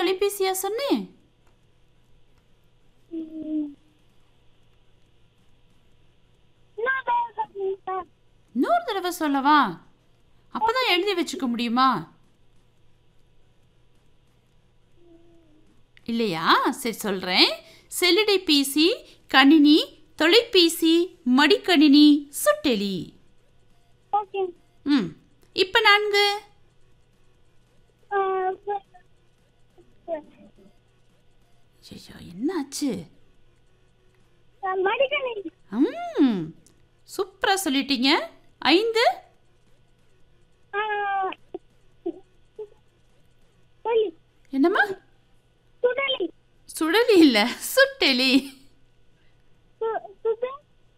தொலைபேசியா சொன்னேன் இன்னொரு தடவை சொல்லுங்க இன்னொரு தடவை சொல்லவா அப்பதான் எழுதி வச்சுக்க முடியுமா இல்லையா சரி சொல்றேன் செல்லிடை பேசி கணினி தொலைபேசி மடிக்கணினி சுட்டெலி ஓகே ம் இப்போ நான்கு ஐயோ என்னாச்சு மடிக்கணி ம் சூப்பரா சொல்லிட்டீங்க ஐந்து சொல்லி என்னம்மா சுடலி சுடலி இல்ல சுட்டெலி சு- சுடு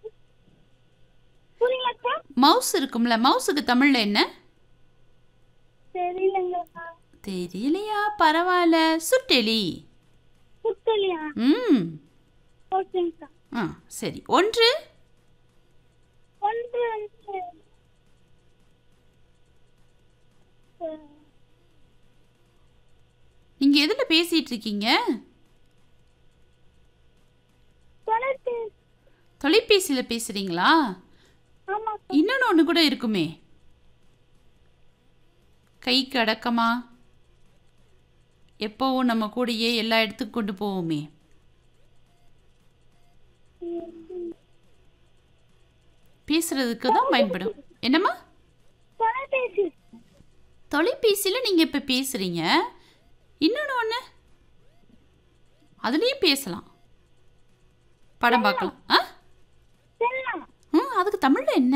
புரியலக்கா மவுஸ் இருக்கும்ல மவுஸுக்கு தமிழ்ல என்ன தெரியலங்கக்கா தெரியலையா பரவாயில்ல சுட்டெலி சுத்தலியா ம் ஓகேங்கக்கா ஆ சரி ஒன்று ஒன்று வந்து அஹ், நீங்க எதுல பேசிட்டு இருக்கீங்க தொலைத்து தொலைபேசியில பேசுறீங்களா ஆமா இன்னொன்று ஒன்று கூட இருக்குமே கைக்கு அடக்கமா எப்போவும் நம்ம கூடயே எல்லா இடத்துக்கும் கொண்டு போவோமே பேசுறதுக்கு தான் பயன்படும் என்னம்மா தொலைபேசி தொலைபேசியில் நீங்கள் இப்போ பேசுகிறீங்க இன்னொன்று ஒன்று அதுலேயும் பேசலாம் படம் பார்க்கலாம் ஆ செல்லாம் ம் அதுக்கு தமிழில் என்ன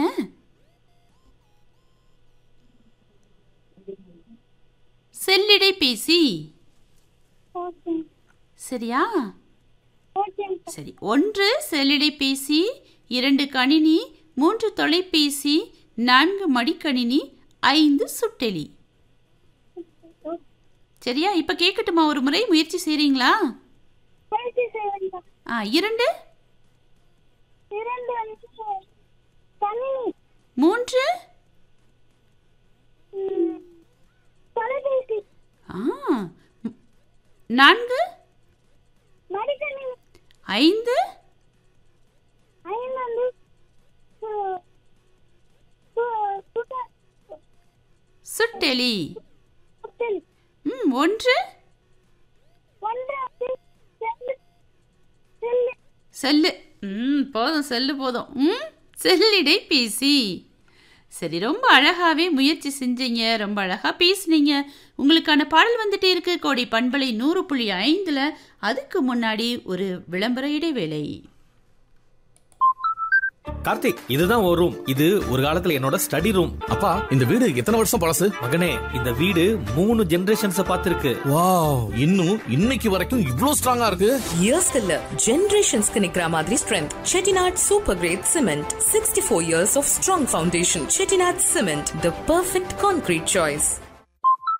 செல்லிடை பேசி ஓகே சரியா ஓகேங்கக்கா சரி ஒன்று செல்லிடை பேசி இரண்டு கணினி மூன்று தொலைபேசி நான்கு மடிக்கணினி ஐந்து சுட்டெலி சரியா இப்போ கேட்கட்டுமா ஒரு முறை முயற்சி செய்கிறீங்களா பயிற்சி செய்வீங்க ஆ இரண்டு இரண்டு வந்து கணினி மூன்று ம், தொலைபேசி ஆ ம், நான்கு மடிக்கணினி ஐந்து ஐந்து வந்து சு- சு- சுட- சுட்டெலி சுத்தலி ம் ஒன்று ஒன்று வந்து செல்லு செல்லு செல்லு ம் போதும் செல்லு போதும் ம் செல்லிடை பேசி சரி ரொம்ப அழகாகவே முயற்சி செஞ்சீங்க ரொம்ப அழகாக பேசுனீங்க உங்களுக்கான பாடல் வந்துட்டே இருக்கு கோடி பண்பலை நூறு புள்ளி ஐந்தில் அதுக்கு முன்னாடி ஒரு விளம்பர இடைவேளை கார்த்திக் இதுதான் ஒரு ரூம் இது ஒரு காலத்துல என்னோட ஸ்டடி ரூம் அப்பா இந்த வீடு எத்தனை வருஷம் பழசு மகனே இந்த வீடு மூணு ஜெனரேஷன்ஸ் பார்த்திருக்கு வாவ் இன்னும் இன்னைக்கு வரைக்கும் இவ்ளோ ஸ்ட்ராங்கா இருக்கு இயர்ஸ்க்கு இல்ல ஜெனரேஷன்ஸ்க்கு நிக்கிற மாதிரி strength Chettinad super grade cement sixty four years of strong foundation Chettinad cement the perfect concrete choice